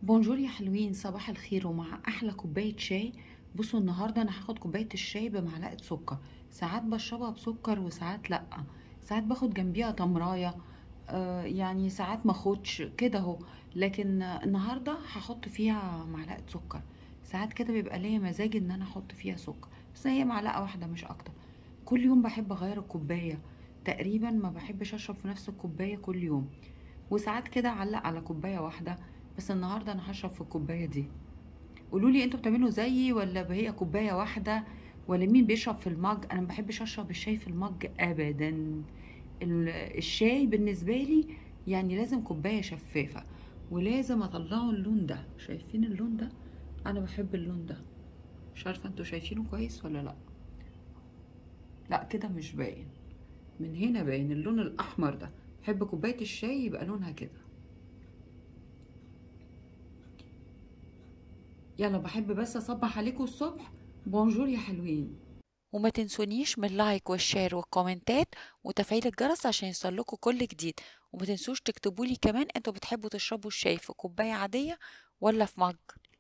بونجور يا حلوين صباح الخير ومع احلى كوبايه شاي بصوا النهارده انا هاخد كوبايه الشاي بمعلقه سكر ساعات بشربها بسكر وساعات لا ساعات باخد جنبيها تمرايه آه يعني ساعات ما اخدش كده اهو لكن النهارده هحط فيها معلقه سكر ساعات كده بيبقى ليا مزاج ان انا احط فيها سكر بس هي معلقه واحده مش اكتر كل يوم بحب اغير الكوبايه تقريبا ما بحبش اشرب في نفس الكوبايه كل يوم وساعات كده اعلق على كوبايه واحده بس النهارده انا هشرب في الكوبايه دي قولوا لي انتوا بتعملوا زيي ولا هي كوبايه واحده ولا مين بيشرب في المج انا ما بحبش اشرب الشاي في المج ابدا ال- الشاي بالنسبه لي يعني لازم كوبايه شفافه ولازم اطلعه اللون ده شايفين اللون ده انا بحب اللون ده مش عارفه انتوا شايفينه كويس ولا لا لا كده مش باين من هنا باين اللون الاحمر ده بحب كوبايه الشاي يبقى لونها كده يلا بحب بس اصبح عليكم الصبح بونجور يا حلوين وما تنسونيش من اللايك والشير والكومنتات وتفعيل الجرس عشان يوصلكوا كل جديد وما تنسوش تكتبوا لي كمان انتوا بتحبوا تشربوا الشاي في كوباية عادية ولا في مج